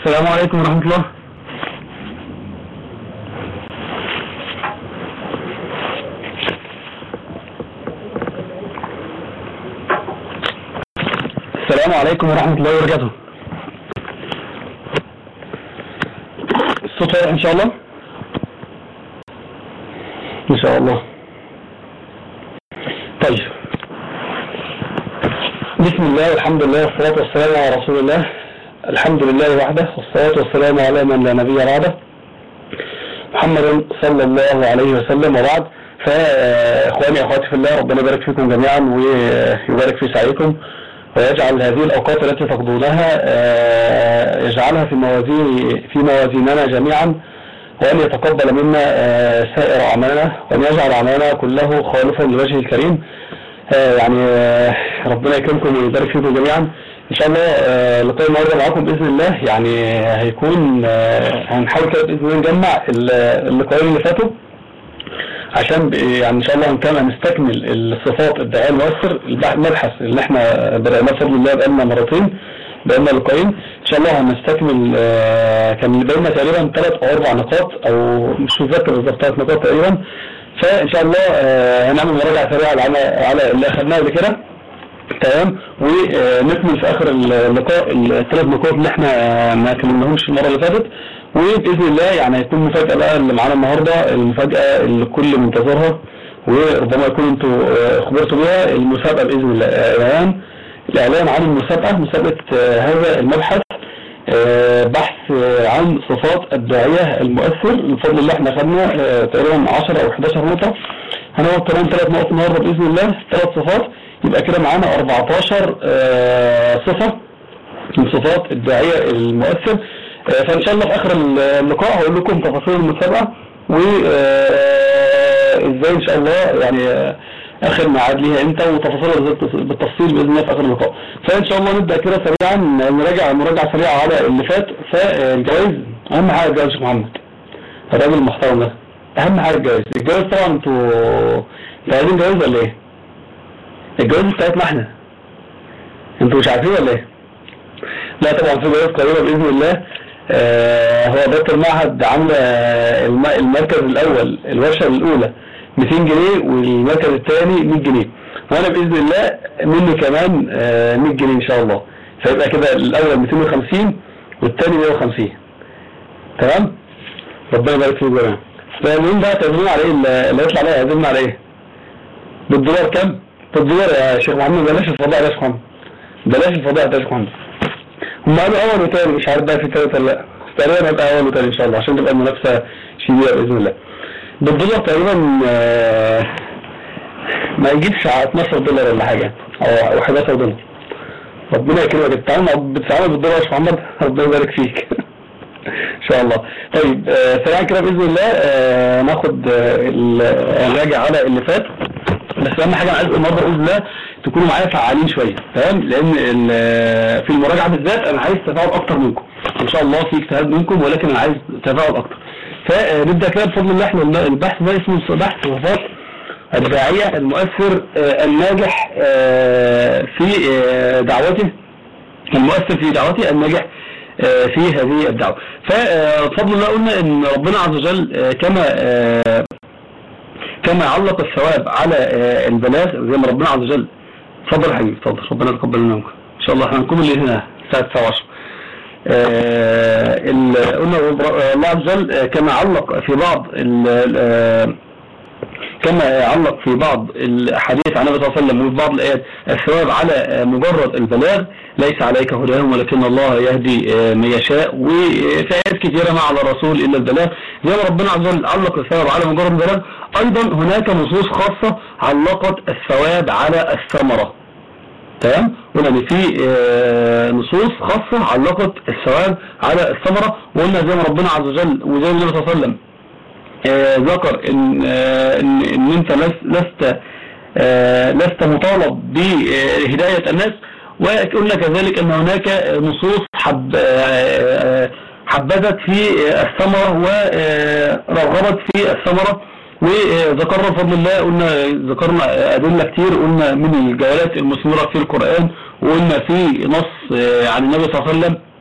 السلام عليكم ورحمة الله السلام عليكم ورحمة الله وبركاته الصوت واضح ان شاء الله ان شاء الله طيب بسم الله والحمد لله والصلاة والسلام على رسول الله الحمد لله وحده والصلاة والسلام على من لا نبي بعده محمد صلى الله عليه وسلم وبعد فاخواني اخواتي في الله ربنا يبارك فيكم جميعا ويبارك في سعيكم ويجعل هذه الاوقات التي تقضونها يجعلها في موازين في موازيننا جميعا وان يتقبل منا سائر اعمالنا وان يجعل اعمالنا كله خالصا لوجهه الكريم يعني ربنا يكرمكم ويبارك فيكم جميعا ان شاء الله لقاء النهارده معاكم باذن الله يعني هيكون هنحاول كده باذن الله نجمع اللقاءين اللي فاتوا عشان يعني ان شاء الله هنكمل هنستكمل الصفات الدعاء المؤثر المبحث اللي احنا بدأناه بفضل الله بقالنا مرتين بقالنا لقاءين ان شاء الله هنستكمل كان بقالنا تقريبا ثلاث او اربع نقاط او مش متذكر بالظبط ثلاث نقاط تقريبا فان شاء الله هنعمل مراجعه سريعه على على اللي اخذناه قبل كده تمام ونكمل في اخر اللقاء الثلاث نقاط اللي احنا ما كملناهمش المره اللي فاتت وباذن الله يعني هيكون مفاجاه بقى اللي معانا النهارده المفاجاه اللي الكل منتظرها وربما يكون انتوا خبرتوا بيها المسابقه باذن الله الاعلان الاعلان عن المسابقه مسابقه هذا المبحث بحث عن صفات الداعيه المؤثر بفضل الله احنا خدنا تقريبا 10 او 11 نقطه هنقعد كمان ثلاث نقط النهارده باذن الله ثلاث صفات يبقى كده معانا 14 صفه من صفات الداعيه المؤثر فان شاء الله في اخر اللقاء هقول لكم تفاصيل المسابقه و ازاي ان شاء الله يعني اخر ميعاد ليها امتى وتفاصيلها بالتفصيل باذن الله في اخر اللقاء فان شاء الله نبدا كده سريعا نراجع مراجعه سريعه على اللي فات فالجوائز اهم حاجه الجوائز يا محمد الراجل المحترم ده اهم حاجه الجوائز الجوائز طبعا انتوا انتوا عايزين جوائز ولا ايه؟ الجوائز بتاعتنا احنا انتوا مش عارفين ولا ايه؟ لا طبعا في جوائز قريبه باذن الله آه هو اداره المعهد عامله المركز الاول الورشه الاولى 200 جنيه والمركز الثاني 100 جنيه وانا باذن الله مني كمان آه 100 جنيه ان شاء الله فيبقى كده الاول 250 والثاني 150 تمام ربنا يبارك فيك جميعا فالمهم بقى تعزمون على ايه اللي هيطلع عليها هيعزمنا على ايه بالدولار كام بالدولار يا شيخ محمد بلاش الفضاء يا شيخ محمد بلاش الفضاء يا شيخ محمد هم قالوا اول وثاني مش عارف بقى في ثالث ولا لا تقريبا هيبقى اول وثاني ان شاء الله عشان تبقى المنافسه شديده باذن الله بالدولار تقريبا ما يجيبش 12 دولار ولا حاجه او 11 دولار ربنا يكرمك بتتعامل بتتعامل بالدولار يا محمد ربنا يبارك فيك ان شاء الله طيب سريعا كده باذن الله ناخد نراجع على اللي فات بس اهم حاجه انا عايز النهارده باذن الله تكونوا معايا فعالين شويه تمام لان في المراجعه بالذات انا عايز تفاعل اكتر منكم ان شاء الله في اجتهاد منكم ولكن انا عايز تفاعل اكتر فنبدا كده بفضل الله احنا البحث ده اسمه بحث صفات الداعيه المؤثر الناجح في دعوته المؤثر في دعوته الناجح في هذه الدعوه فبفضل الله قلنا ان ربنا عز وجل كما كما علق الثواب على البلاغ زي ما ربنا عز وجل اتفضل يا حبيبي اتفضل ربنا يتقبل منا منكم ان شاء الله احنا هنكون اللي هنا الساعه 9 10 قلنا الله عز وجل كما علق في بعض كما علق في بعض الحديث عن النبي صلى الله عليه وسلم وفي بعض الايات الثواب على مجرد البلاغ ليس عليك هداهم ولكن الله يهدي من يشاء وفي ايات كثيره ما على الرسول الا البلاغ زي ما ربنا عز وجل علق الثواب على مجرد البلاغ ايضا هناك نصوص خاصه علقت الثواب على الثمره تمام قلنا ان في نصوص خاصه علقت الثواب على الثمره وقلنا زي ما ربنا عز وجل وزي النبي صلى الله عليه وسلم ذكر ان ان, إن انت لست لست مطالب بهدايه الناس وقلنا كذلك ان هناك نصوص حب حبذت في الثمره ورغبت في الثمره وذكرنا بفضل الله قلنا ذكرنا أدلة كتير قلنا من الجولات المثمرة في القرآن وقلنا في نص عن النبي صلى الله عليه وسلم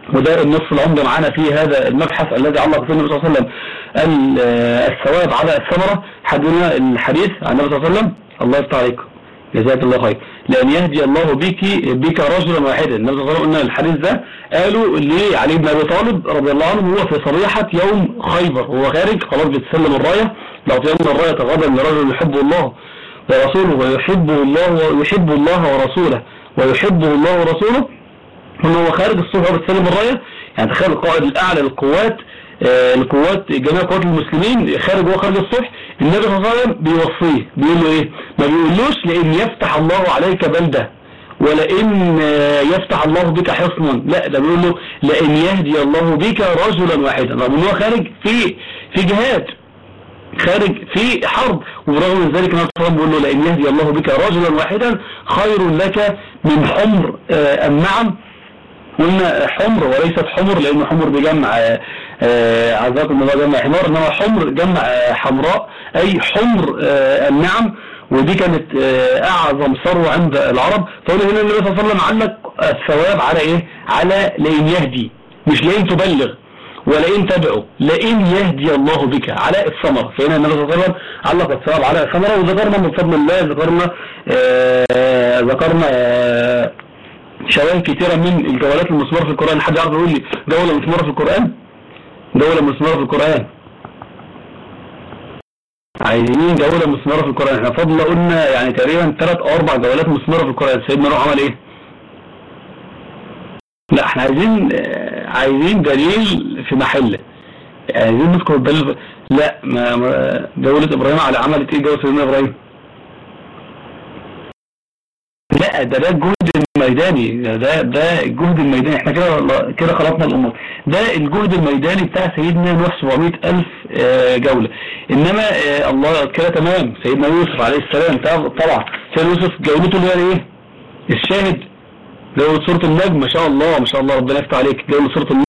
وده النص العمده معانا في هذا المبحث الذي علق فيه النبي صلى الله عليه وسلم الثواب على الثمرة حدنا الحديث عن النبي صلى الله عليه وسلم الله يفتح عليكم جزاك الله خير لأن يهدي الله بك بك رجلا واحدا النبي صلى الله عليه وسلم قلنا الحديث ده قالوا لعلي بن أبي طالب رضي الله عنه هو في صريحة يوم خيبر وهو خارج خلاص بيتسلم الراية لأعطينا الراية غدا لرجل يحب الله ورسوله ويحبه الله ويحب الله ورسوله ويحبه الله ورسوله هو خارج الصبح وبتسلم الراية يعني تخيل القائد الأعلى للقوات آه القوات جميع قوات المسلمين خارج هو خارج الصبح النبي صلى الله عليه وسلم بيوصيه بيقول له ايه ما بيقولوش لان يفتح الله عليك بلده ولئن آه يفتح الله بك حصنا لا ده بيقول له لئن يهدي الله بك رجلا واحدا رغم ان هو خارج في في جهاد خارج في حرب ورغم من ذلك النبي صلى الله عليه وسلم بيقول له لئن يهدي الله بك رجلا واحدا خير لك من حمر آه النعم قلنا حمر وليست حمر لأن حمر بجمع عزاكم الله جمع حمار إنما حمر جمع حمراء أي حمر النعم ودي كانت أعظم ثروة عند العرب فقول هنا النبي صلى الله عليه وسلم علق الثواب على إيه على لئن يهدي مش لئن تبلغ ولئن تدعو لئن يهدي الله بك على الثمرة فهنا النبي صلى الله عليه وسلم علق الثواب على الثمرة وذكرنا من فضل الله ذكرنا آه ذكرنا آه شواهد كتيرة من الجولات المثمرة في القرآن حد يعرف يقول لي جولة مثمرة في القرآن جولة مثمرة في القرآن عايزين جولة مثمرة في القرآن احنا فضل قلنا يعني تقريبا ثلاث او اربع جولات مثمرة في القرآن سيدنا نوح عمل ايه لا احنا عايزين عايزين دليل في محله عايزين نذكر الدليل لا ما جولة ابراهيم على عملت ايه جولة سيدنا ابراهيم لا ده ده الجهد الميداني ده ده الجهد الميداني احنا كده كده خلطنا الامور ده الجهد الميداني بتاع سيدنا نوح 700 الف جولة انما الله كده تمام سيدنا يوسف عليه السلام طبعا سيدنا يوسف جولته اللي هي ايه الشاهد جولة سورة النجم ما شاء الله ما شاء الله ربنا يفتح عليك جولة سورة النجم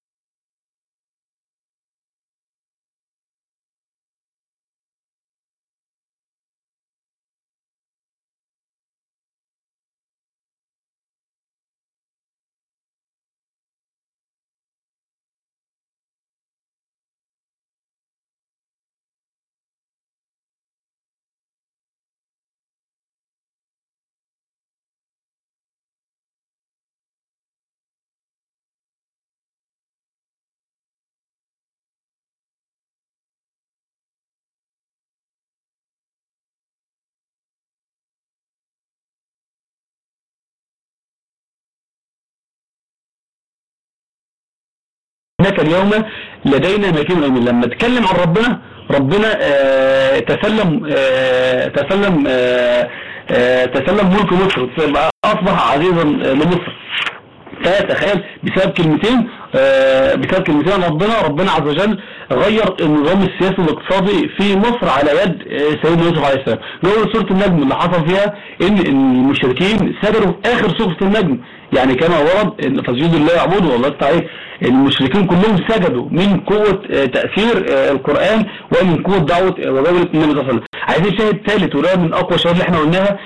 إنك اليوم لدينا مكين أمين لما تكلم عن ربنا ربنا آه تسلم آه تسلم آه تسلم ملك مصر أصبح عزيزا لمصر فتخيل بسبب كلمتين بسبب كلمتين ربنا ربنا عز وجل غير النظام السياسي والاقتصادي في مصر على يد سيدنا يوسف عليه السلام جوه سورة النجم اللي حصل فيها ان المشركين سجدوا في اخر سورة النجم يعني كما ورد ان فسجود الله يعبدوا والله تعالى المشركين كلهم سجدوا من قوة تأثير القرآن ومن قوة دعوة وجولة النبي صلى الله عليه وسلم عايزين شاهد ثالث وده من اقوى الشواهد اللي احنا قلناها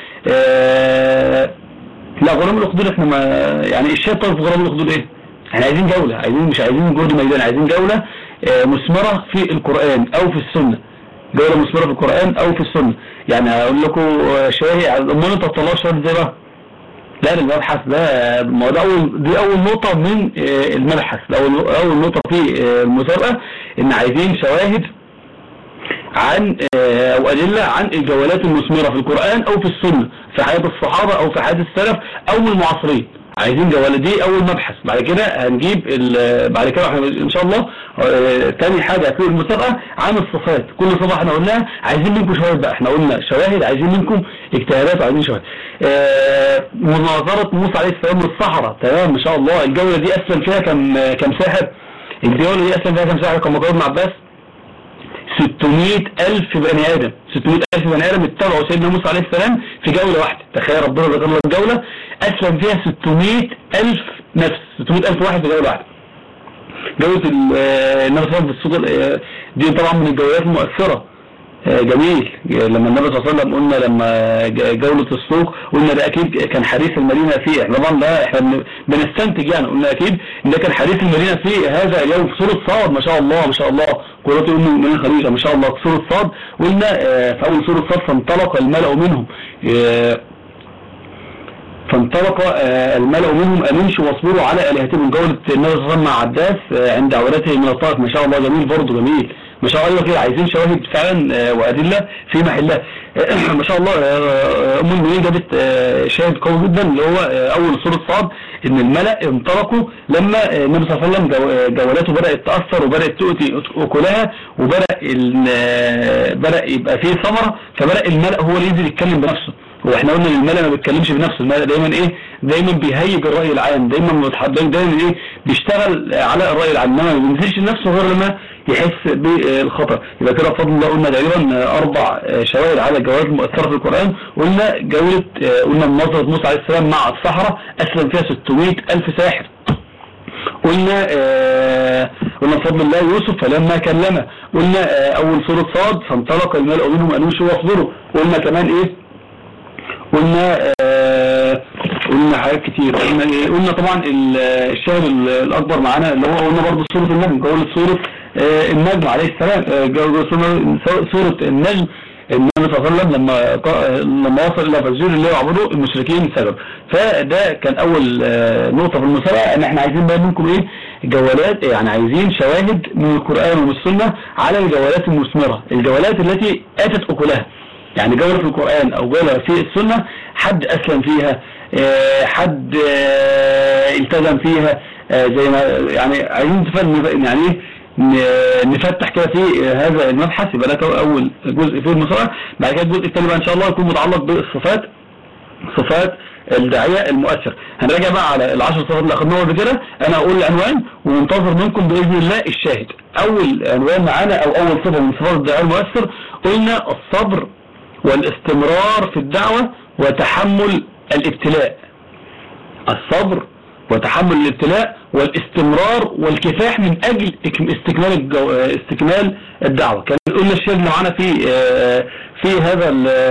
لا غرام الاخدود احنا ما يعني الشاهد طيب في غرام الاخدود ايه احنا عايزين جولة عايزين مش عايزين جهد ميدان عايزين جولة مثمرة في القرآن او في السنة جولة مثمرة في القرآن او في السنة يعني هقول لكم شاهد امال انت طلعوا شاهد زي بقى لا المبحث ده ما ده اول دي اول نقطة من المبحث اول اول نقطة في المسابقة ان عايزين شواهد عن او ادلة عن الجولات المثمرة في القرآن او في السنة في حياة الصحابة او في حياة السلف او المعاصرين عايزين جوالة دي اول مبحث بعد كده هنجيب بعد كده احنا ان شاء الله اه تاني حاجة في المسابقة عن الصفات كل صفة احنا قلناها عايزين منكم شواهد بقى احنا قلنا شواهد عايزين منكم اجتهادات وعايزين شواهد اه مناظرة موسى عليه السلام للصحراء تمام ما شاء الله الجولة دي اسلم فيها كم كم ساحر الجولة دي اسلم فيها كم ساحر كما قال ابن عباس 600 ألف بني آدم 600 ألف بني آدم اتبعوا سيدنا موسى عليه السلام في جولة واحدة تخيل ربنا ذكر لك الجولة أسلم فيها 600 ألف نفس 600 ألف واحد في جولة واحدة جولة النبي صلى الله عليه وسلم دي طبعا من الجولات المؤثرة جميل لما النبي صلى الله عليه وسلم قلنا لما جولة السوق قلنا ده اكيد كان حديث المدينة فيه احنا طبعا ده احنا بنستنتج يعني قلنا اكيد ان ده كان حديث المدينة فيه هذا اليوم في سورة صاد ما شاء الله ما شاء الله قرات ام المؤمنين خديجة ما شاء الله في سورة صاد قلنا في اول سورة صاد فانطلق الملأ منهم فانطلق الملأ منهم أن يمشوا واصبروا على آلهتهم جولة النبي صلى الله عليه وسلم مع عباس عند عورته من الطائف ما شاء الله جميل برضه جميل ما شاء الله كده عايزين شواهد فعلا وأدلة في محلها ما شاء الله أم المؤمنين جابت شاهد قوي جدا اللي هو أول سورة صاد إن الملأ انطلقوا لما النبي صلى الله عليه وسلم جولاته بدأت تأثر وبدأت تؤتي أكلها وبدأ بدأ يبقى فيه ثمرة فبدأ الملأ هو اللي ينزل يتكلم بنفسه واحنا قلنا ان الملأ ما بيتكلمش بنفسه الملأ دايما ايه دايما بيهيج الرأي العام دايما متحدث دايما ايه بيشتغل على الرأي العام انما ما بينزلش لنفسه غير لما يحس بالخطر يبقى كده بفضل الله قلنا تقريبا اربع شواهد على الجوائز المؤثره في القران قلنا جوله قلنا مناظره موسى عليه السلام مع الصحراء اسلم فيها 600 الف ساحر قلنا آه قلنا بفضل الله يوسف فلما كلمه قلنا آه اول سوره صاد فانطلق الملأ منهم ان يمشوا واصبروا قلنا كمان ايه قلنا آه قلنا حاجات كتير قلنا, إيه؟ قلنا طبعا الشاهد الاكبر معانا اللي هو قلنا برضه سوره النجم جوله سوره آه النجم عليه السلام آه سوره النجم النبي صلى الله عليه وسلم لما لما وصل الى فجور الله يعبدوا المشركين سبب فده كان اول نقطه في المسابقه ان احنا عايزين بقى منكم ايه جولات يعني عايزين شواهد من القران ومن السنه على الجولات المثمره الجولات التي اتت اكلها يعني جولة في القرآن او جولة في السنة حد اسلم فيها حد التزم فيها زي ما يعني عايزين نفهم يعني ايه نفتح كده في هذا المبحث يبقى ده اول جزء في المصارعة بعد كده الجزء الثاني بقى ان شاء الله يكون متعلق بالصفات صفات الداعية المؤثر هنراجع بقى على العشر صفات اللي اخدناها قبل كده انا اقول العنوان ومنتظر منكم باذن الله الشاهد اول عنوان معانا او اول صفة من صفات الداعية المؤثر قلنا الصبر والاستمرار في الدعوة وتحمل الابتلاء الصبر وتحمل الابتلاء والاستمرار والكفاح من اجل استكمال الجو... استكمال الدعوة كان قلنا الشيء اللي معانا في في هذا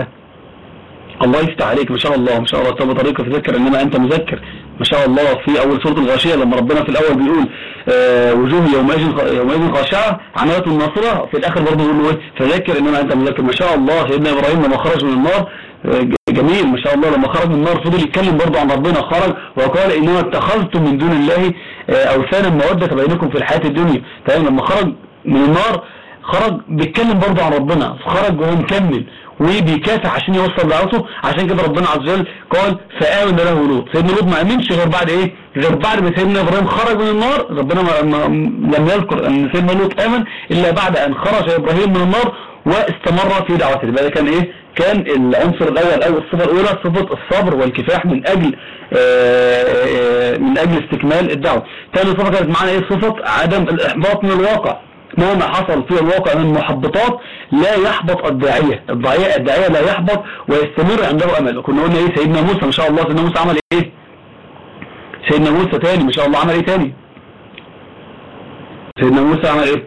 الله يفتح عليك ما شاء الله ما شاء الله طب طريقة تذكر انما انت مذكر ما شاء الله في اول سورة الغاشية لما ربنا في الاول بيقول آه وجوه يومئذ يومئذ خاشعة عملت الناصرة في الاخر برضه بيقول له ايه فذكر انما انت مذكر ما شاء الله سيدنا ابراهيم لما خرج من النار آه جميل ما شاء الله لما خرج من النار فضل يتكلم برضه عن ربنا خرج وقال انما اتخذتم من دون الله آه اوثانا مودة بينكم في الحياة الدنيا تمام لما خرج من النار خرج بيتكلم برضه عن ربنا خرج وهو مكمل وبيكافح عشان يوصل دعوته عشان كده ربنا عز وجل قال فآمن له لوط سيدنا لوط ما امنش غير بعد ايه غير بعد ما سيدنا ابراهيم خرج من النار ربنا ما ما لم يذكر ان سيدنا لوط امن الا بعد ان خرج ابراهيم من النار واستمر في دعوته يبقى كان ايه كان العنصر الاول او الصفه الاولى صفه الصبر والكفاح من اجل آآ آآ من اجل استكمال الدعوه ثاني صفه كانت معانا ايه صفه عدم الاحباط من الواقع مهما حصل في الواقع من محبطات لا يحبط الداعية الداعية الداعية لا يحبط ويستمر عنده أمل كنا قلنا ايه سيدنا موسى ما شاء الله سيدنا موسى عمل ايه سيدنا موسى تاني ما شاء الله عمل ايه تاني سيدنا موسى عمل ايه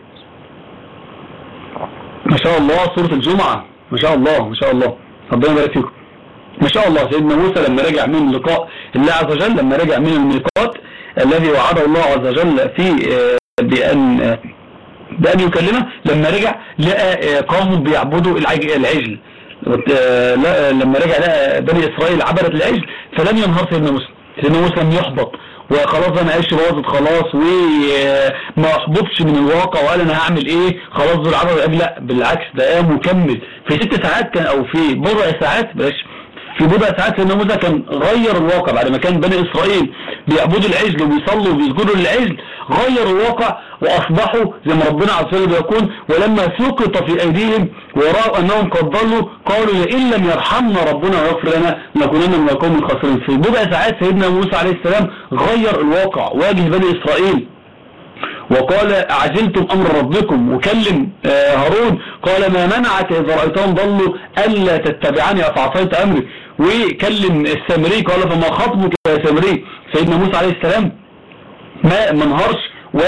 ما شاء الله سورة الجمعة ما شاء الله ما شاء الله ربنا يبارك فيكم ما شاء الله سيدنا موسى لما رجع من لقاء الله عز وجل لما رجع من الميقات الذي وعده الله عز وجل في بأن بأن يكلمه لما رجع لقى قوم بيعبدوا العجل لما رجع لقى بني إسرائيل عبدت العجل فلم ينهار سيدنا موسى سيدنا موسى لم يحبط وخلاص انا عيش باظت خلاص وما احبطش من الواقع وقال انا هعمل ايه خلاص دول عبدوا العجل لا بالعكس ده قام وكمل في ست ساعات كان او في بضع ساعات بلاش في بضع ساعات سيدنا موسى كان غير الواقع بعد ما كان بني اسرائيل بيعبدوا العجل وبيصلوا وبيسجدوا للعجل غير الواقع واصبحوا زي ما ربنا عز وجل بيقول ولما سقط في ايديهم ورأوا انهم قد ضلوا قالوا لئن لم يرحمنا ربنا ويغفر لنا لنكونن من القوم الخاسرين في بضع ساعات سيدنا موسى عليه السلام غير الواقع واجه بني اسرائيل وقال أعجلتم أمر ربكم وكلم هارون قال ما منعك إذا رأيتهم ضلوا ألا تتبعني أفعصيت أمري وكلم السامري قال فما خطبك يا سامري سيدنا موسى عليه السلام ما منهرش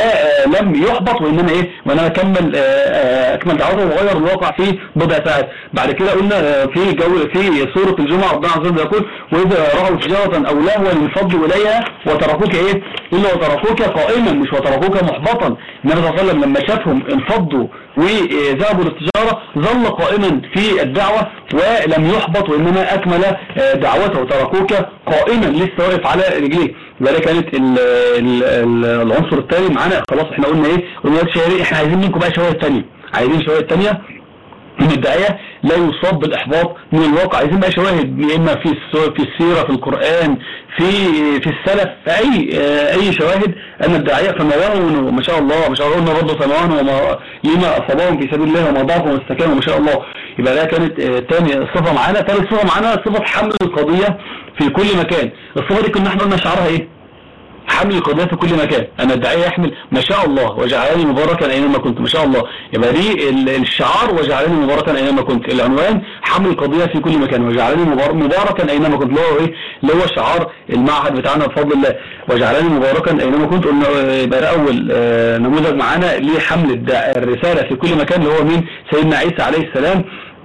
لم يحبط وانما ايه وانما كمل اكمل دعوته وغير الواقع في بضع ساعات بعد كده قلنا في جو في سوره الجمعه ربنا عز وجل يقول واذا راوا تجاره او لهوا انفضوا اليها وتركوك ايه الا وتركوك قائما مش وتركوك محبطا النبي صلى الله عليه وسلم لما شافهم انفضوا وذهبوا للتجاره ظل قائما في الدعوه ولم يحبط وانما اكمل دعوته وتركوك قائما لسه واقف على رجليه وده كانت ال ال ال العنصر الثاني معانا خلاص احنا قلنا ايه قلنا الشهري احنا عايزين منكم بقى شويه ثانيه عايزين شويه ثانيه من الداعية لا يصاب بالإحباط من الواقع عايزين بقى شواهد يا إما في في السيرة في القرآن في في السلف في أي أي شواهد أن الداعية فما وهنوا ما شاء الله ما شاء الله قلنا برضه فما وهنوا وما لما أصابهم في سبيل الله وما ضعفوا واستكانوا ما شاء الله يبقى ده كانت ثاني صفة معانا ثالث صفة معانا صفة حمل القضية في كل مكان الصفة دي كنا احنا قلنا شعارها ايه حمل القضية في كل مكان انا الداعية يحمل ما شاء الله وجعلني مباركا اينما كنت ما شاء الله يبقى دي الشعار وجعلني مباركا اينما كنت العنوان حمل القضية في كل مكان وجعلني مباركا اينما كنت اللي هو ايه اللي هو شعار المعهد بتاعنا بفضل الله وجعلني مباركا اينما كنت قلنا يبقى ده اول نموذج معانا لحمل الرسالة في كل مكان اللي هو مين سيدنا عيسى عليه السلام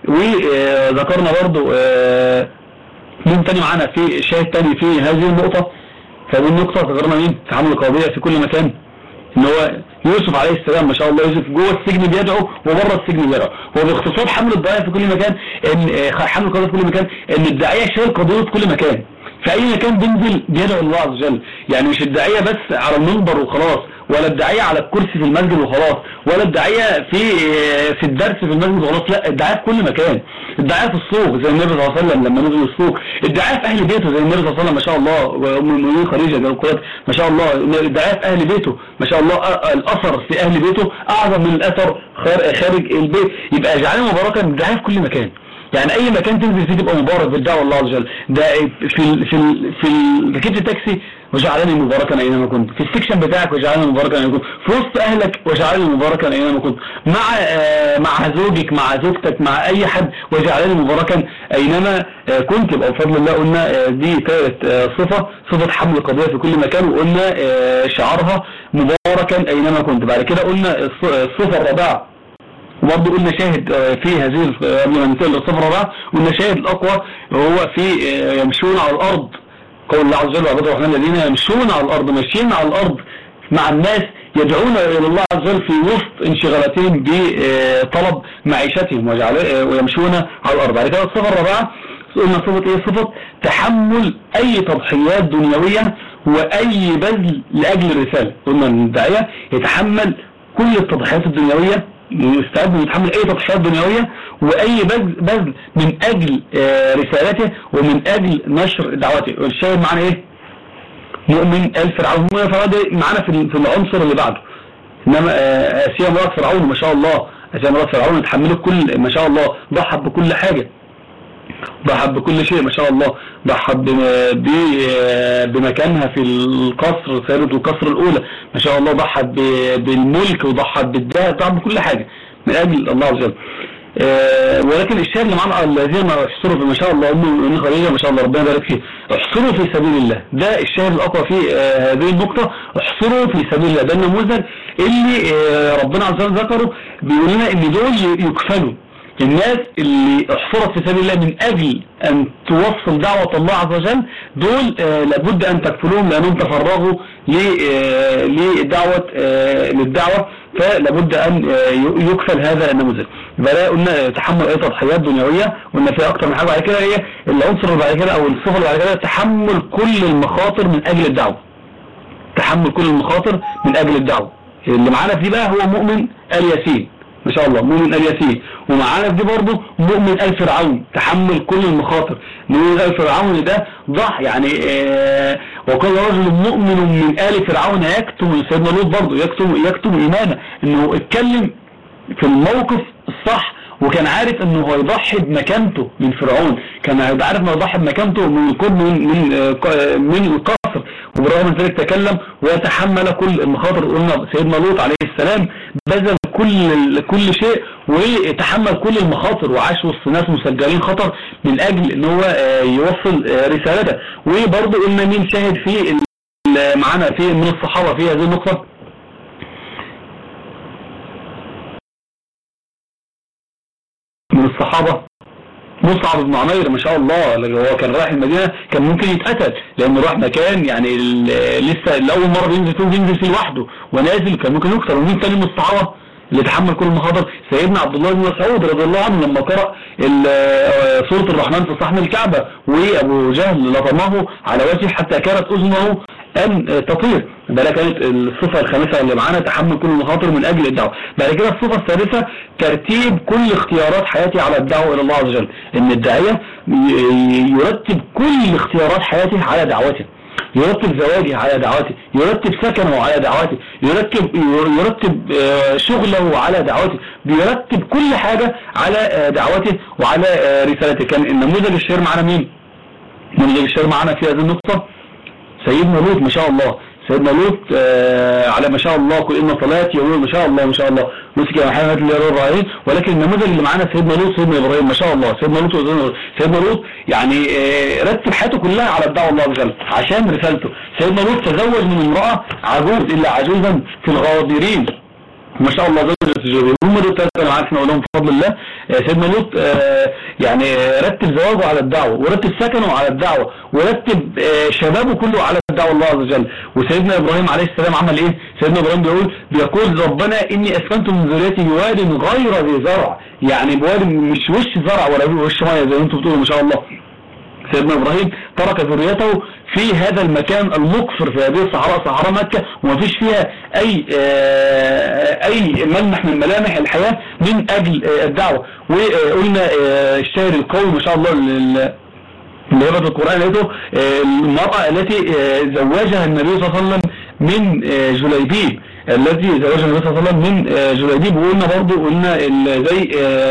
وذكرنا برضو مين تاني معانا في شاهد تاني في هذه النقطة فهذه النقطة ذكرنا مين في حمل القضية في كل مكان ان هو يوسف عليه السلام ما شاء الله يوسف جوه السجن بيدعو وبره السجن بيدعو وباختصار حمل الداعية في كل مكان ان حمل القضية في كل مكان ان الداعية شايل قضية في كل مكان في اي مكان بينزل بيدعو الله عز وجل يعني مش الداعية بس على المنبر وخلاص ولا الداعية على الكرسي في المسجد وخلاص ولا الداعية في في الدرس في المسجد وخلاص لا الداعية في كل مكان الداعية في السوق زي النبي صلى الله عليه وسلم لما نزل السوق الداعية في اهل بيته زي النبي صلى الله عليه وسلم ما شاء الله وام المؤمنين خديجة ما شاء الله الداعية في اهل بيته ما شاء الله الاثر في اهل بيته اعظم من الاثر خارج البيت يبقى اجعله مباركا الداعية في كل مكان يعني اي مكان تنزل فيه تبقى مبارك بالدعوه الله عز وجل ده في ال في ال في ركبت التاكسي وجعلني مباركا اينما كنت في السكشن بتاعك وجعلني مباركا اينما كنت في وسط اهلك وجعلني مباركا اينما كنت مع آه مع زوجك مع زوجتك مع اي حد وجعلني مباركا اينما آه كنت يبقى بفضل الله قلنا آه دي ثالث صفه صفه حمل القضيه في كل مكان وقلنا شعارها مباركا اينما كنت بعد كده قلنا الصفه الرابعه وبرضه قلنا شاهد في هذه قبل ما ننتقل للصفر الرابعه قلنا شاهد الاقوى هو في يمشون على الارض قول الله عز وجل وعباد الرحمن الذين يمشون على الارض ماشيين على الارض مع الناس يدعون الى الله عز وجل في وسط انشغالاتهم بطلب معيشتهم ويمشون على الارض بعد كده الصفه الرابعه قلنا صفه ايه صفه تحمل اي تضحيات دنيويه واي بذل لاجل الرساله قلنا ان الداعيه يتحمل كل التضحيات الدنيويه يستعد ويتحمل اي تضحيات دنيوية واي بذل من اجل رسالته ومن اجل نشر دعوته والشاهد معنا ايه مؤمن ال فرعون مؤمن فرعون معنا في العنصر اللي بعده انما اسيا مرات فرعون ما شاء الله اسيا مرات فرعون اتحملت كل ما شاء الله ضحت بكل حاجة ضحت بكل شيء ما شاء الله ضحت بمكانها في القصر سيدة القصر الأولى ما شاء الله ضحت بالملك وضحت بالذهب ضحت بكل حاجة من أجل الله عز وجل أه ولكن الشاهد اللي معنا الذين احصروا في ما شاء الله أم خديجة ما شاء الله ربنا يبارك فيه احصروا في سبيل الله ده الشاهد الأقوى في أه هذه النقطة احصروا في سبيل الله ده النموذج اللي أه ربنا عز وجل ذكره بيقول لنا ان دول يكفلوا الناس اللي احصرت في سبيل الله من اجل ان توصل دعوة الله عز وجل دول آه لابد ان تكفلوهم لانهم تفرغوا آه لدعوة آه للدعوة فلابد ان يكفل هذا النموذج يبقى ده قلنا تحمل اي تضحيات دنيوية قلنا في اكتر من حاجة بعد كده هي العنصر اللي بعد كده او الصفة اللي بعد كده تحمل كل المخاطر من اجل الدعوة تحمل كل المخاطر من اجل الدعوة اللي معانا في بقى هو مؤمن ال ياسين ما شاء الله مؤمن ال ياسين ومعانا في دي برضه مؤمن ال فرعون تحمل كل المخاطر مؤمن ال فرعون ده ضح يعني آه وقال رجل مؤمن من ال فرعون يكتم سيدنا لوط برضه يكتم يكتم ايمانه انه اتكلم في الموقف الصح وكان عارف انه هيضحي بمكانته من فرعون كان عارف انه هيضحي بمكانته من القرب من من آه من القصر وبرغم من ذلك تكلم وتحمل كل المخاطر قلنا سيدنا لوط عليه السلام بذل كل كل شيء وتحمل كل المخاطر وعاش وسط ناس مسجلين خطر من اجل ان هو يوصل رسالته وبرضه قلنا مين شاهد في معانا في من الصحابه في هذه النقطه من الصحابة مصعب بن عمير ما شاء الله هو كان رايح المدينة كان ممكن يتقتل لانه راح مكان يعني لسه الاول مرة بينزل فيه بينزل فيه لوحده ونازل كان ممكن يكسر ومين تاني من الصحابة اللي تحمل كل المخاطر سيدنا عبد الله بن مسعود رضي الله عنه لما قرأ سورة الرحمن في صحن الكعبة وابو جهل لطمه على وجهه حتى كانت اذنه ان تطير ده كانت الصفة الخامسة اللي معانا تحمل كل المخاطر من اجل الدعوة بعد كده الصفة الثالثة ترتيب كل اختيارات حياتي على الدعوة الى الله عز وجل ان الداعية يرتب كل اختيارات حياته على دعوته يرتب زواجه على دعوته يرتب سكنه على دعوته يرتب يرتب شغله على دعوته بيرتب كل حاجة على دعوته وعلى رسالته كان النموذج الشهير معنا مين النموذج الشهير معنا في هذه النقطة سيدنا لوط ما شاء الله سيدنا لوط آه على ما شاء الله قل إن صلاتي يقول ما شاء الله ما شاء الله مسك يا محمد اللي الرهين ولكن النموذج اللي معانا سيدنا لوط سيدنا إبراهيم ما شاء الله سيدنا لوط سيدنا لوط يعني آه رتب حياته كلها على الدعوة الله عز وجل عشان رسالته سيدنا لوط تزوج من امرأة عجوز إلا عجوزا في الغابرين ما شاء الله زوجة الجبيل هم دول ثلاثة انا عارف نقولهم بفضل الله سيدنا لوط يعني رتب زواجه على الدعوة ورتب سكنه على الدعوة ورتب شبابه كله على الدعوة الله عز وجل وسيدنا ابراهيم عليه السلام عمل ايه سيدنا ابراهيم بيقول بيقول ربنا اني اسكنت من ذريتي بواد غير ذي زرع يعني بواد مش وش زرع ولا وش ميه زي ما انتم بتقولوا ما شاء الله سيدنا ابراهيم ترك ذريته في هذا المكان المقفر في هذه الصحراء صحراء مكة ومفيش فيها اي اي ملمح من ملامح الحياة من اجل الدعوة وقلنا الشاعر القوي ما شاء الله اللي يبقى في القرآن لقيته المرأة التي زوجها النبي صلى الله عليه وسلم من جليبيب الذي زوجها النبي صلى الله عليه وسلم من جليبيب وقلنا برضو قلنا زي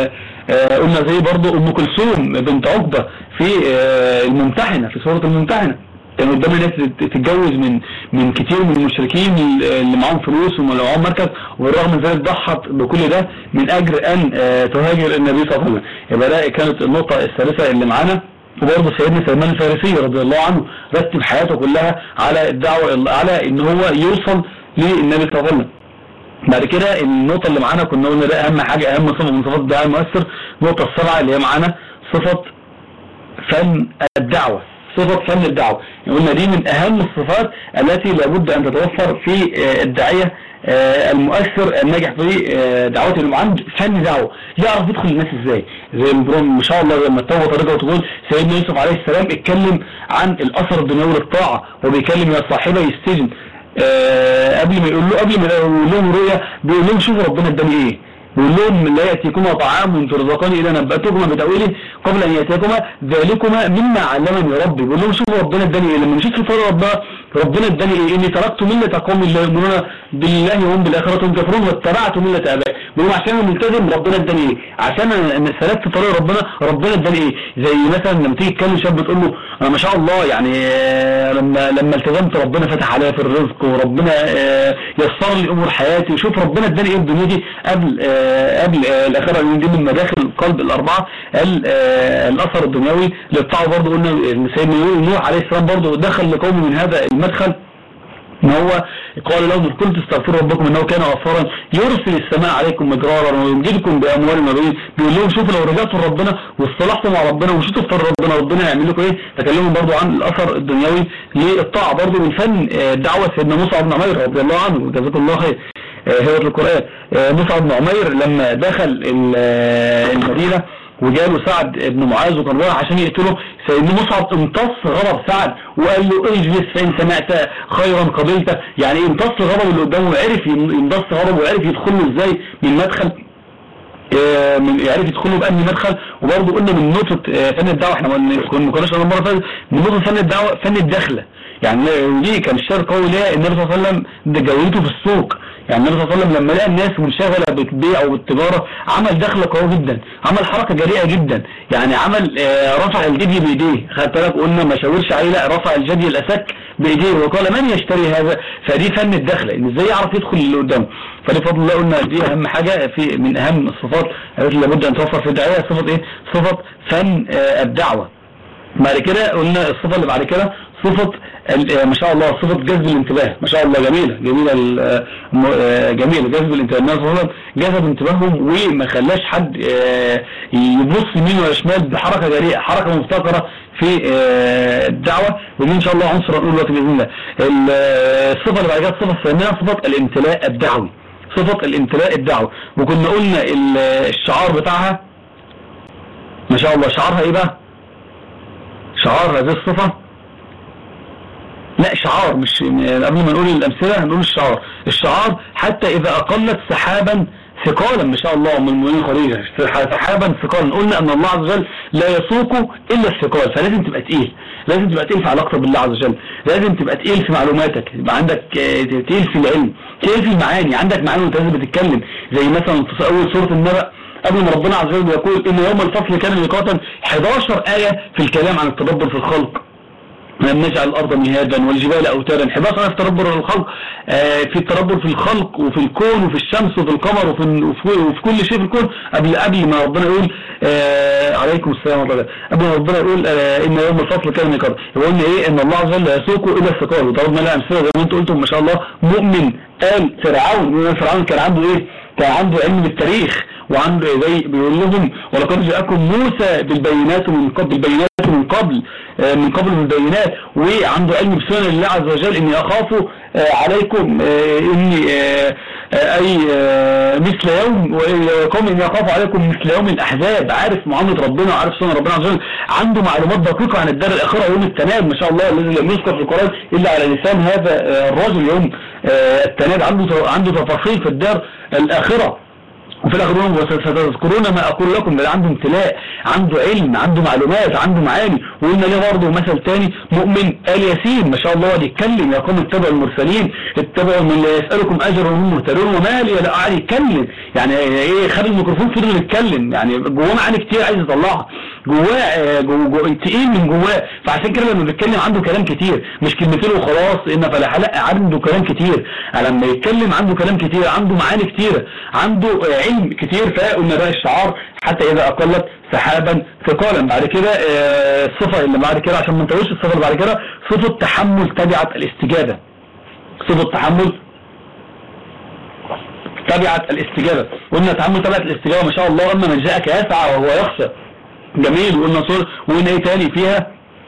قلنا زي برضو ام كلثوم بنت عقبة في الممتحنة في سورة الممتحنة كان قدام الناس تتجوز من من كتير من المشركين اللي معاهم فلوس واللي معاهم مركز وبالرغم من ذلك ضحت بكل ده من اجل ان تهاجر النبي صلى الله عليه وسلم يبقى ده كانت النقطة الثالثة اللي معانا وبرضه سيدنا سلمان الفارسي رضي الله عنه رتب حياته كلها على الدعوة على ان هو يوصل للنبي صلى الله عليه وسلم بعد كده النقطة اللي معانا كنا قلنا ده اهم حاجة اهم صفة من صفات الدعاء المؤثر النقطة السابعة اللي هي معانا صفة فن الدعوة صفة فن الدعوة قلنا دي من اهم الصفات التي لابد ان تتوفر في الداعية المؤثر الناجح في دعوته اللي عنده فن دعوة يعرف يدخل الناس ازاي زي ما شاء الله لما التوبة ترجع وتقول سيدنا يوسف عليه السلام اتكلم عن الاثر الدنيوي للطاعة وبيكلم يا صاحبي السجن قبل ما يقول له قبل ما يقول لهم رؤيا بيقول لهم شوفوا ربنا اداني ايه بيقول لهم لا يأتيكما طعام ترزقان إذا نبأتكما بتأويله قبل أن يأتيكما ذلكما مما علمني ربي بيقول لهم شوفوا ربنا اداني ايه لما مشيت في طريق ربنا ربنا اداني ايه اني تركت ملة قوم لا يؤمنون بالله وهم بالآخرة هم كافرون واتبعت ملة آبائي بيقول لهم عشان انا ملتزم ربنا اداني ايه عشان انا سلكت في طريق ربنا ربنا اداني ايه زي مثلا لما تيجي تكلم شاب تقول له انا ما شاء الله يعني لما لما التزمت ربنا فتح عليا في الرزق وربنا يسر لي امور حياتي وشوف ربنا اداني ايه الدنيا دي قبل قبل الاخره دي من مداخل القلب الاربعه الاثر الدنيوي للطاعه برضه قلنا سيدنا نوح عليه السلام برضه دخل لقومه من هذا المدخل ان هو قال لهم قلت استغفروا ربكم انه كان غفارا يرسل السماء عليكم مدرارا ويمددكم باموال وبنين بيقول لهم شوفوا لو رجعتوا لربنا واصطلحتوا مع ربنا ومشيتوا في طريق ربنا ربنا هيعمل لكم ايه تكلموا برضو عن الاثر الدنيوي للطاعه برضو من فن الدعوه سيدنا موسى بن عمير رضي الله عنه جزاكم الله خير هو القران موسى بن عمير لما دخل المدينه وجاله سعد بن معاذ وكان رايح عشان يقتله سيدنا مصعب امتص غضب سعد وقال له اجلس فان سمعت خيرا قبلته يعني امتص غضب اللي قدامه وعرف يمتص غضبه وعرف يدخل له ازاي من مدخل من يعرف يدخله بأني مدخل وبرضه قلنا من نقطة فن الدعوة احنا ما كناش قلنا المرة فاتت من نقطة فن الدعوة فن الدخلة يعني دي كان الشعر قوي ليها النبي صلى الله عليه وسلم جولته في السوق يعني النبي صلى الله عليه وسلم لما لقى الناس منشغلة بالبيع وبالتجارة عمل دخلة قوية جدا عمل حركة جريئة جدا يعني عمل رفع الجدي بايديه خدت بالك قلنا ما شاورش عليه لا رفع الجدي الاسك بايديه وقال من يشتري هذا فدي فن الدخلة ان ازاي يعرف يدخل اللي قدامه فلفضل الله قلنا دي اهم حاجة في من اهم الصفات التي لابد ان توفر في الدعاية صفة ايه صفة فن الدعوة بعد كده قلنا الصفة اللي بعد كده صفة ما شاء الله صفة جذب الانتباه ما شاء الله جميلة جميلة جميلة جذب الانتباه الناس صلى جذب انتباههم وما خلاش حد يبص يمين ولا شمال بحركة جريئة حركة مبتكرة في الدعوة ودي ان شاء الله عنصر هنقول دلوقتي باذن الله الصفة اللي بعد كده الصفة الثانية صفة الامتلاء الدعوي صفة الامتلاء الدعوي وكنا قلنا الشعار بتاعها ما شاء الله شعارها ايه بقى شعار هذه الصفة لا شعار مش قبل ما نقول الامثلة هنقول الشعار الشعار حتى اذا اقلت سحابا ثقالا ما شاء الله من المؤمنين خريجة سحابا ثقالا قلنا ان الله عز وجل لا يسوق الا الثقال فلازم تبقى تقيل لازم تبقى تقيل في علاقتك بالله عز وجل لازم تبقى تقيل في معلوماتك يبقى عندك تقيل في العلم تقيل في المعاني عندك معاني وانت لازم بتتكلم زي مثلا في اول سورة النبأ قبل ما ربنا عز وجل يقول ان يوم الفصل كان ميقاتا 11 آية في الكلام عن التدبر في الخلق لم نجعل الأرض مهادا والجبال أوتادا 11 آية في التدبر في الخلق في التدبر في الخلق وفي الكون وفي الشمس وفي القمر وفي, وفي كل شيء في الكون قبل قبل ما ربنا يقول عليكم السلام ورحمة الله قبل ما ربنا يقول ان يوم الفصل كان ميقاتا يقول لنا ايه ان الله عز وجل يسوق الى الثقال وضربنا لها امثله زي ما انتم قلتم ما شاء الله مؤمن قال فرعون فرعون كان عنده ايه كان عنده علم بالتاريخ وعنده زي بيقول لهم ولقد جاءكم موسى بالبينات من قبل بالبينات من قبل من قبل بالبينات وعنده علم بسنن الله عز وجل اني اخاف عليكم اني اي مثل يوم وقوم اني اخاف عليكم مثل يوم الاحزاب عارف معامله ربنا وعارف سنن ربنا عز وجل عنده معلومات دقيقه عن الدار الاخره يوم التناد ما شاء الله الذي لم يذكر في القران الا على لسان هذا الرجل يوم التناد عنده عنده تفاصيل في الدار الاخره وفي الاخر يوم ستذكرون ما اقول لكم ده عنده امتلاء عنده علم عنده معلومات عنده معاني وقلنا ليه برضه مثل تاني مؤمن آل ياسين ما شاء الله يتكلم يقوم اتبعوا المرسلين اتبعوا من لا يسألكم اجر وهم مهتدون وما لي لا قاعد يتكلم يعني ايه خد الميكروفون فضل يتكلم يعني جواه معاني كتير عايز يطلعها جواه جو جو تقيل من جواه فعشان كده لما بيتكلم عنده كلام كتير مش كلمتين وخلاص ان فلا لا عنده كلام كتير لما يتكلم عنده كلام كتير عنده معاني كتير عنده علم كتير فقلنا بقى الشعار حتى اذا اقلت سحابا ثقالا بعد كده الصفة اللي بعد كده عشان ما نطولش الصفة اللي بعد كده صفة تحمل تبعة الاستجابة صفة تحمل تبعة الاستجابة قلنا تحمل تبعة الاستجابة ما شاء الله اما من جاءك يسعى وهو يخشى جميل وقلنا صور وقلنا ايه تاني فيها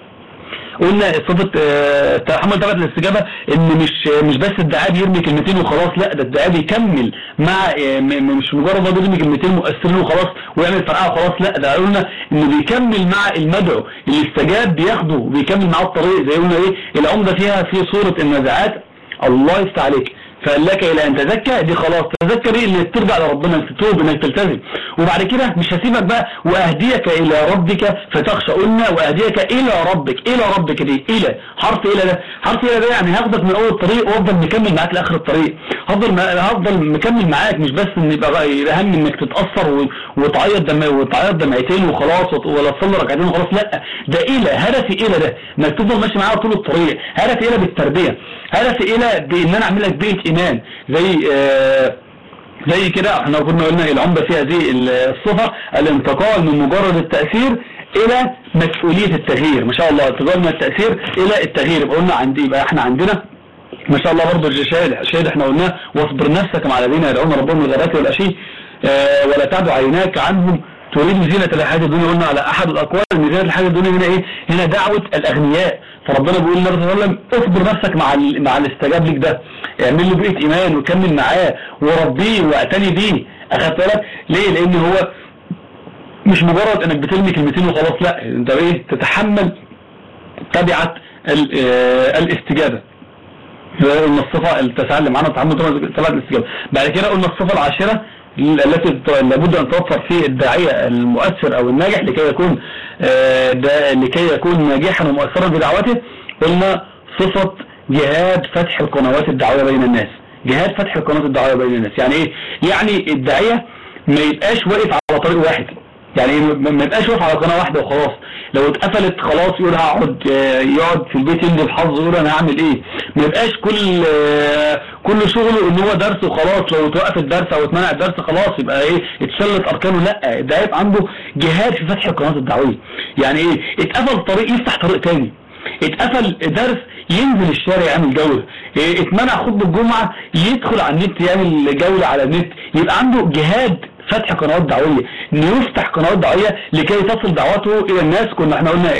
قلنا صفة تحمل تبعة الاستجابة ان مش مش بس الدعاء بيرمي كلمتين وخلاص لا ده الدعاء بيكمل مع مش مجرد ما بيرمي كلمتين مؤثرين وخلاص ويعمل فرقعه وخلاص لا ده قلنا انه بيكمل مع المدعو اللي استجاب بياخده وبيكمل معاه الطريق زي قلنا ايه العمدة فيها في صورة النزعات الله يفتح عليك فقال لك الى ان تزكى دي خلاص تذكر ايه اللي ترجع لربنا انك تتوب انك تلتزم وبعد كده مش هسيبك بقى واهديك الى ربك فتخشى قلنا واهديك الى ربك الى ربك دي الى حرف الى ده حرف الى ده يعني هاخدك من اول الطريق وافضل مكمل معاك لاخر الطريق هفضل هفضل مكمل معاك مش بس ان يبقى بقى هم انك تتاثر وتعيط دم وتعيط دمعتين وخلاص ولا تصلي ركعتين وخلاص لا ده الى هدفي الى ده انك تفضل ماشي معايا طول الطريق هدفي الى بالتربيه هدفي الى بان انا اعمل لك بيئه ايمان زي آه زي كده احنا كنا قلنا العمدة في هذه الصفة الانتقال من مجرد التأثير الى مسؤولية التغيير ما شاء الله انتقال من التأثير الى التغيير يبقى قلنا عندي يبقى احنا عندنا ما شاء الله برضه الشاهد الشاهد احنا قلناه واصبر نفسك مع الذين يدعون ربهم بالغداة والعشي اه ولا تعد عيناك عنهم تريد زينة الحياة الدنيا قلنا على احد الاقوال ان زينة الحياة الدنيا هنا ايه هنا دعوة الاغنياء فربنا بيقول للنبي صلى الله عليه وسلم اصبر نفسك مع مع الاستجاب لك ده اعمل له بيئة ايمان وكمل معاه وربيه واعتني بيه اخدت بالك ليه لان هو مش مجرد انك بترمي كلمتين وخلاص لا انت ايه تتحمل تبعة الاستجابة قلنا الصفة التسعة اللي معانا تحمل تبعة الاستجابة بعد كده قلنا الصفة العاشرة التي لابد ان توفر في الداعية المؤثر او الناجح لكي يكون ده لكي يكون ناجحا ومؤثرا في دعوته قلنا صفة جهاد فتح القنوات الدعوية بين الناس جهاد فتح القنوات الدعوية بين الناس يعني ايه يعني الداعية ما يبقاش واقف على طريق واحد يعني ما يبقاش واقف على قناة واحدة وخلاص لو اتقفلت خلاص يقول هقعد يقعد في البيت يندي الحظ يقول انا هعمل ايه ما يبقاش كل كل شغله ان هو درس وخلاص لو توقف الدرس او اتمنع الدرس خلاص يبقى ايه اتشلت اركانه لا ده يبقى عنده جهاد في فتح القنوات الدعوية يعني ايه اتقفل طريق يفتح طريق تاني اتقفل درس ينزل الشارع يعمل جولة إيه، اتمنع خطبة الجمعة يدخل على النت يعمل جولة على النت يبقى عنده جهاد فتح قنوات دعوية انه يفتح قنوات دعوية لكي تصل دعوته الى الناس كنا احنا قلنا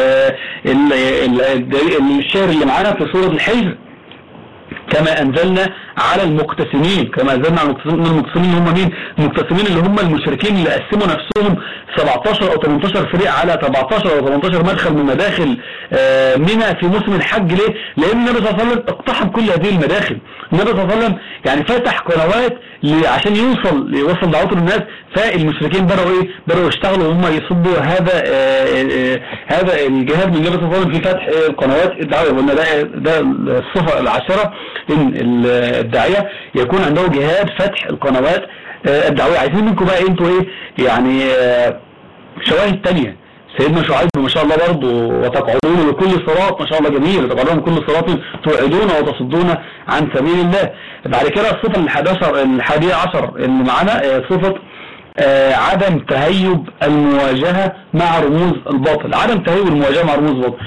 الشعر اللي معانا في سورة الحجر كما انزلنا على المقتسمين كما انزلنا على المقتسمين هم مين المقتسمين اللي هم المشركين اللي قسموا نفسهم 17 او 18 فريق على 17 او 18 مدخل من مداخل آه، منى في موسم الحج ليه لان النبي صلى الله عليه وسلم اقتحم كل هذه المداخل النبي صلى الله عليه وسلم يعني فتح قنوات عشان يوصل يوصل دعوته للناس فالمشركين بدأوا ايه بدأوا يشتغلوا هم يصدوا هذا آه، آه، هذا الجهاد من النبي صلى الله عليه وسلم في فتح القنوات الدعويه قلنا ده ده الصفه العاشره ان الداعيه يكون عنده جهاد فتح القنوات آه، الدعويه عايزين منكم بقى انتوا ايه يعني شواهد تانية سيدنا شعيب ما شاء الله برضه وتقعدون لكل صراط ما شاء الله جميل وتقعدون كل صراط توعدون وتصدون عن سبيل الله بعد كده الصفة الحادية الحادية عشر اللي معانا صفة آه، عدم تهيب المواجهة مع رموز الباطل عدم تهيب المواجهة مع رموز الباطل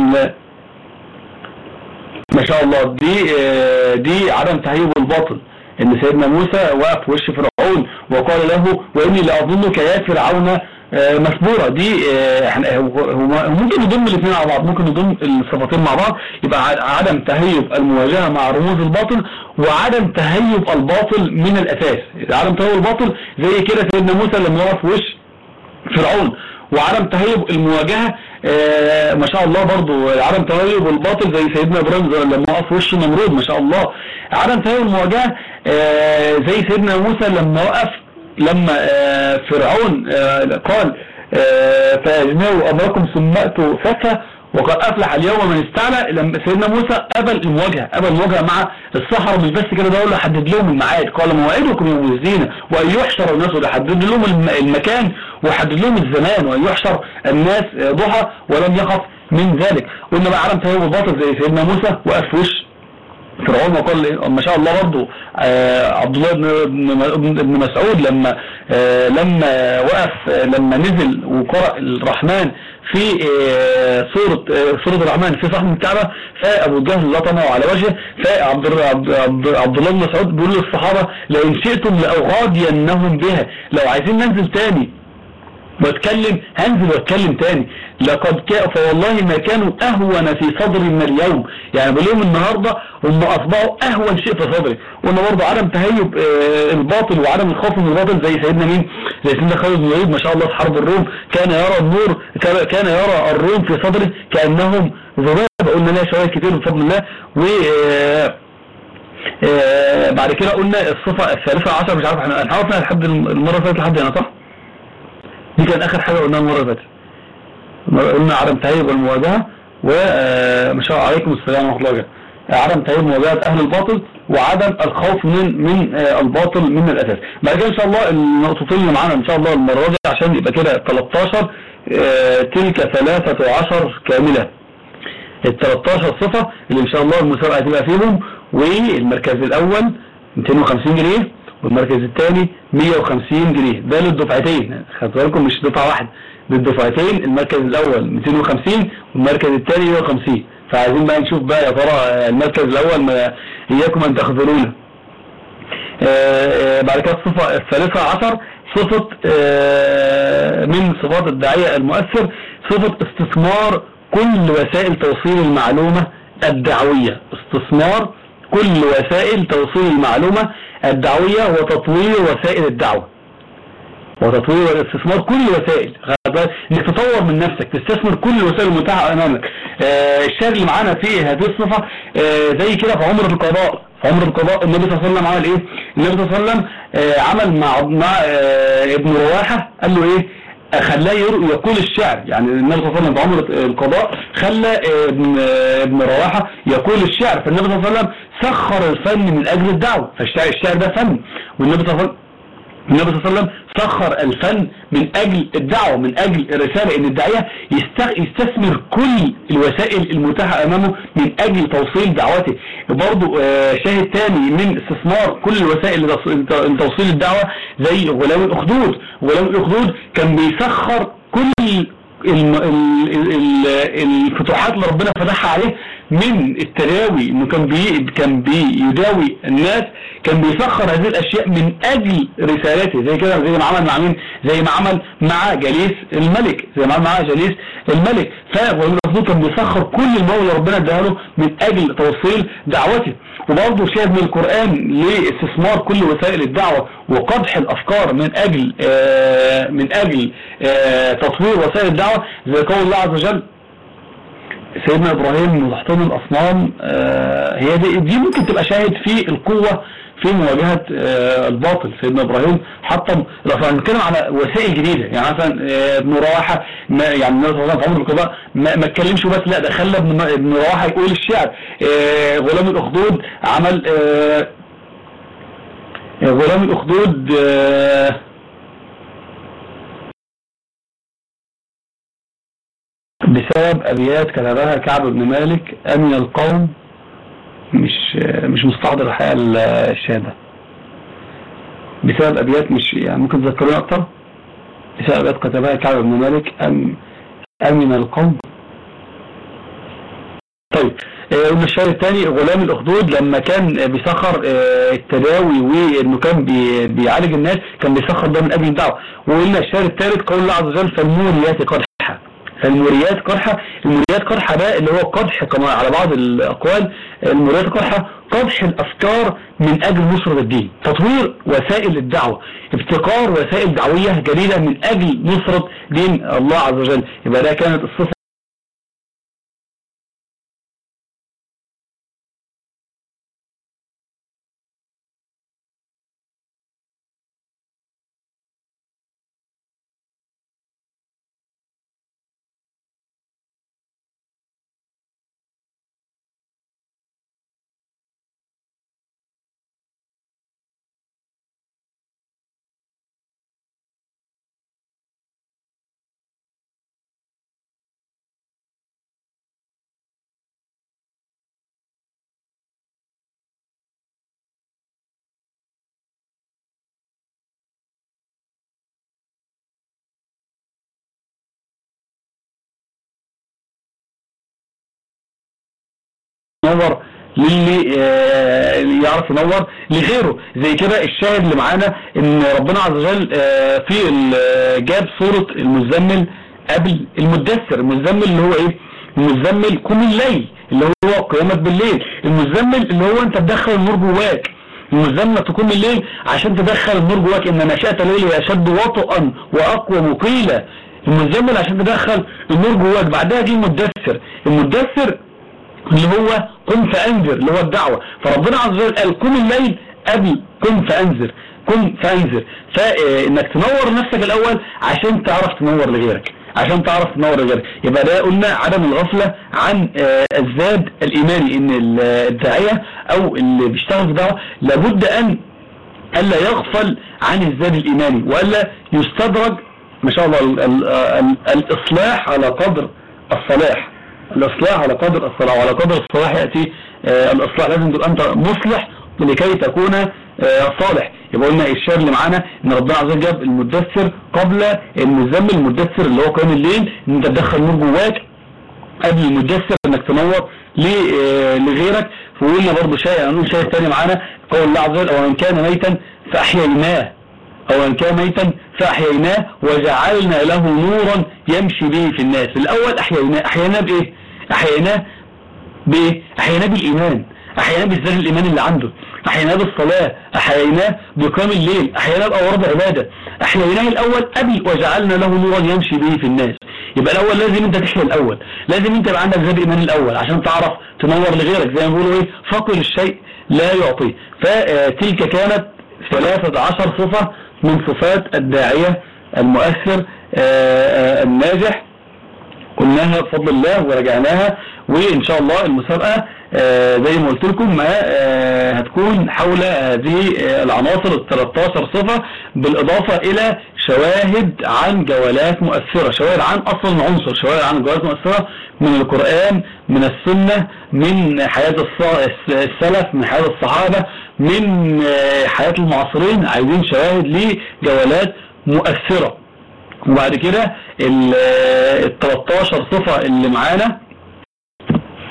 ما شاء الله دي آه، دي عدم تهيب الباطل ان سيدنا موسى وقف وش فرعون وقال له واني لاظنك يا فرعون آه، مسبورة دي ممكن نضم الاثنين مع بعض ممكن نضم الصفتين مع بعض يبقى عدم تهيب المواجهة مع رموز الباطل وعدم تهيب الباطل من الاساس عدم تهيب الباطل زي كده سيدنا موسى لما وقف وش فرعون وعدم تهيب المواجهة آه ما شاء الله برضو عدم تهيب الباطل زي سيدنا ابراهيم لما وقف وش نمرود ما شاء الله عدم تهيب المواجهة آه زي سيدنا موسى لما وقف لما آه فرعون آه قال آه فاجمعوا امركم ثم اتوا فتى وقد أفلح اليوم من استعلى لما سيدنا موسى قبل المواجهة قبل المواجهة مع الصحراء مش بس كده ده حدد لهم الميعاد قال موعدكم يوم الزينة وأن يحشر الناس وحدد لهم المكان وحدد لهم الزمان وأن يحشر الناس ضحى ولم يخف من ذلك قلنا بقى عالم تهيب الباطل زي سيدنا موسى وقف وش فرعون وقال ما شاء الله برضه آه عبد الله بن مسعود لما آه لما وقف لما نزل وقرأ الرحمن في آه، سورة آه، سورة الرحمن في صحن الكعبة فأبو جهل لطمه على وجهه فعبد عبد الله بن مسعود بيقول للصحابة لئن شئتم لأغادينهم بها لو عايزين ننزل تاني واتكلم هنزل واتكلم تاني لقد كان فوالله ما كانوا اهون في صدري من اليوم يعني باليوم النهاردة هم اصبحوا اهون شيء في صدري وانه برضه عدم تهيب آه، الباطل وعدم الخوف من الباطل زي سيدنا مين زي سيدنا خالد بن الوليد ما شاء الله في حرب الروم كان يرى النور كان يرى الروم في صدره كأنهم ذباب قلنا لها شوية كتير بفضل الله و آه، آه، بعد كده قلنا الصفة الثالثة عشر مش عارف احنا عرفنا لحد المرة اللي فاتت لحد هنا صح؟ دي كان اخر حاجة قلناها المرة اللي فاتت قلنا عدم تهيب والمواجهة وما شاء الله عليكم السلام ورحمة الله وبركاته عدم تهيب مواجهة اهل الباطل وعدم الخوف من من الباطل من الاساس بعد كده ان شاء الله النقطتين اللي معانا ان شاء الله المرة دي عشان يبقى كده 13 آه، تلك 13 كاملة ال 13 صفة اللي ان شاء الله المسابقة هتبقى فيهم والمركز الاول 250 جنيه والمركز الثاني 150 جنيه ده للدفعتين خدوا بالكم مش دفعه واحده للدفعتين المركز الاول 250 والمركز الثاني 150 فعايزين بقى نشوف بقى يا ترى المركز الاول ما اياكم ان تخذلونا آه، آه، بعد كده الصفه الثالثه عشر صفه آه، من صفات الداعيه المؤثر صفه استثمار كل وسائل توصيل المعلومه الدعويه استثمار كل وسائل توصيل المعلومة الدعوية وتطوير وسائل الدعوة وتطوير والاستثمار كل وسائل انك تطور من نفسك تستثمر كل الوسائل المتاحة امامك آه الشاهد اللي معانا في هذه الصفة آه زي كده في عمر القضاء في عمر القضاء النبي صلى الله عليه وسلم عمل ايه النبي صلى الله عليه وسلم آه عمل مع, مع آه ابن رواحة قال له ايه خلاه يقول الشعر يعني النبي صلى الله عليه وسلم بعمر القضاء خلى ابن ابن رواحة يقول الشعر فالنبي صلى الله عليه وسلم سخر الفن من أجل الدعوة فالشعر ده فن والنبي صلى الله عليه وسلم النبي صلى الله عليه وسلم سخر الفن من أجل الدعوة من أجل الرسالة إن الداعية يستثمر كل الوسائل المتاحة أمامه من أجل توصيل دعوته برضو آه، شاهد تاني من استثمار كل الوسائل لتوصيل الدعوة زي غلام الأخدود غلام الأخدود كان بيسخر كل الفتوحات اللي ربنا فتحها عليه من التداوي انه كان بي كان بيداوي الناس كان بيسخر هذه الاشياء من اجل رسالته زي كده زي ما عمل مع مين زي ما عمل مع جليس الملك زي ما عمل مع جليس الملك فغلام الاخدود كان بيسخر كل المولى ربنا اداها له من اجل توصيل دعوته وبرضه شاهد من القرآن لاستثمار كل وسائل الدعوة وقدح الافكار من اجل آه من اجل آه تطوير وسائل الدعوة زي قول الله عز وجل سيدنا ابراهيم وتحطيم الاصنام آه هي دي, دي ممكن تبقى شاهد في القوة في مواجهة آه الباطل سيدنا ابراهيم حطم الاصنام بنتكلم على وسائل جديدة يعني مثلا آه ابن رواحة ما يعني النبي صلى الله عليه وسلم في عمر ما, ما اتكلمش بس لا ده خلى ابن, ابن رواحة يقول الشعر آه غلام الاخدود عمل آه غلام الاخدود آه بسبب أبيات كتبها كعب بن مالك أمن القوم مش مش مستحضر الحقيقة الشهادة بسبب أبيات مش يعني ممكن تذكروني أكتر بسبب أبيات كتبها كعب بن مالك أم أمن القوم طيب قلنا الشهر الثاني غلام الأخدود لما كان بيسخر التداوي وإنه كان بيعالج الناس كان بيسخر ده من أجل الدعوة وقلنا الشهر الثالث قول الله عز وجل فالموريات قدحا فالموريات قرحة الموريات قرحة ده اللي هو قدح كما على بعض الأقوال الموريات قرحة قدح الأفكار من أجل نصرة الدين تطوير وسائل الدعوة ابتكار وسائل دعوية جديدة من أجل نصرة دين الله عز وجل يبقى ده كانت الصفة ينور للي يعرف ينور لغيره زي كده الشاهد اللي معانا ان ربنا عز وجل في جاب صورة المزمل قبل المدثر المزمل اللي هو ايه المزمل قوم الليل اللي هو قيامك بالليل المزمل اللي هو انت تدخل النور جواك المزمل تقوم الليل عشان تدخل النور جواك ان نشأت الليل اشد وطئا واقوى مقيلة المزمل عشان تدخل النور جواك بعدها دي المدثر المدثر اللي هو قم فأنذر اللي هو الدعوة فربنا عز وجل قال قم الليل قبل قم فأنذر قم فأنذر فإنك تنور نفسك الأول عشان تعرف تنور لغيرك عشان تعرف تنور لغيرك يبقى ده قلنا عدم الغفلة عن الزاد الإيماني إن الداعية أو اللي بيشتغل في دعوة لابد أن ألا يغفل عن الزاد الإيماني وألا يستدرج ما شاء الله ال ال ال الإصلاح على قدر الصلاح الإصلاح على قدر الصلاح وعلى قدر الصلاح يأتي آه الإصلاح لازم تبقى أنت مصلح لكي تكون آه صالح يبقى قلنا الشر اللي معانا ان ربنا عز وجل جاب المدثر قبل المزمل المدثر اللي هو قيام الليل ان انت تدخل نور جواك قبل المدثر انك تنور آه لغيرك فقلنا برضه شيء هنقول شيء ثاني معانا قول الله عز وجل او ان كان ميتا فاحييناه او ان كان ميتا فاحييناه وجعلنا له نورا يمشي به في الناس الاول احييناه احييناه بايه احييناه بايه احييناه بالايمان احييناه بالذات الايمان اللي عنده احييناه بالصلاة احييناه بقيام الليل احييناه باوراد عبادة احييناه الاول قبل وجعلنا له نورا يمشي به في الناس يبقى الاول لازم انت تحيي الاول لازم انت يبقى عندك ذات ايمان الاول عشان تعرف تنور لغيرك زي ما بيقولوا ايه فقر الشيء لا يعطيه فتلك كانت ثلاثة عشر صفة من صفات الداعية المؤثر الناجح قلناها بفضل الله ورجعناها وإن شاء الله المسابقة زي ما قلت لكم ما هتكون حول هذه العناصر ال 13 صفة بالإضافة إلى شواهد عن جولات مؤثرة شواهد عن أصل العنصر شواهد عن جولات مؤثرة من القرآن من السنة من حياة السلف من حياة الصحابة من حياة المعاصرين عايزين شواهد لجولات مؤثرة وبعد كده ال 13 صفة اللي معانا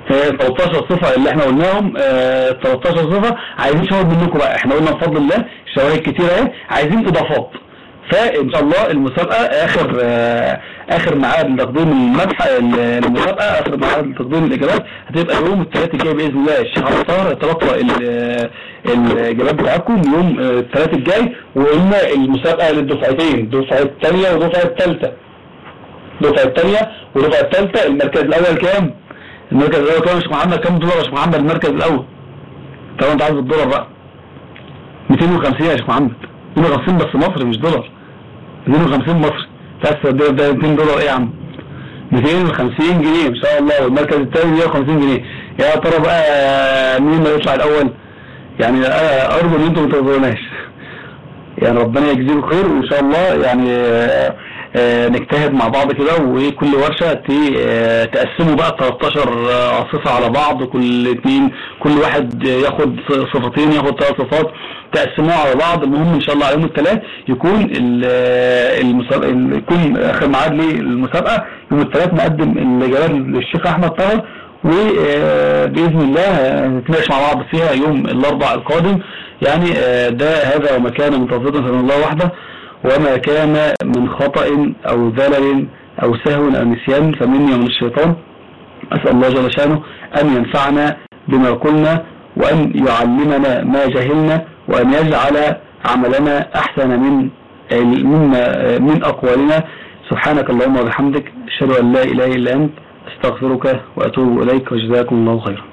13 صفة اللي احنا قلناهم اه 13 صفة عايزين شهر منكم بقى احنا قلنا بفضل الله شواهد كتيرة اهي عايزين اضافات فان شاء الله المسابقة اخر اه اخر ميعاد لتقديم المدح المسابقة اخر ميعاد لتقديم الاجابات هتبقى يوم الثلاث الجاي باذن الله الشيخ عبد الطاهر يتلقى الاجابات بتاعتكم يوم الثلاث الجاي وقلنا المسابقة للدفعتين الدفعة الثانية والدفعة الثالثة الدفعة الثانية والدفعة الثالثة المركز الاول كام المركز الاول كام يا شيخ محمد كام دولار يا شيخ محمد المركز الاول طبعا انت عايز الدولار بقى 250 يا شيخ محمد 250 بس مصري مش دولار 250 مصري بس ده ده 200 دولار ايه يا عم 250 جنيه ان شاء الله والمركز الثاني 150 جنيه يا ترى بقى مين اللي يطلع الاول يعني انا ارجو ان انتم ما تظلموناش يعني ربنا يجزيكم خير وان شاء الله يعني آآ آآ نجتهد مع بعض كده وكل ورشة تقسموا بقى 13 صفة على بعض كل اتنين كل واحد ياخد صفتين ياخد ثلاث صفات تقسموها على بعض المهم ان شاء الله على يوم الثلاث يكون المسابقة يكون اخر ميعاد للمسابقة يوم الثلاث نقدم الاجابات للشيخ احمد طاهر وبإذن الله نتناقش مع بعض فيها يوم الاربع القادم يعني ده هذا وما كان من توفيق من الله وحده وما كان من خطأ أو ذلل أو سهو أو نسيان فمني ومن الشيطان أسأل الله جل شانه أن ينفعنا بما قلنا وأن يعلمنا ما جهلنا وأن يجعل عملنا أحسن من مما من أقوالنا سبحانك اللهم وبحمدك أشهد أن لا إله إلا أنت أستغفرك وأتوب إليك وجزاكم الله خيرا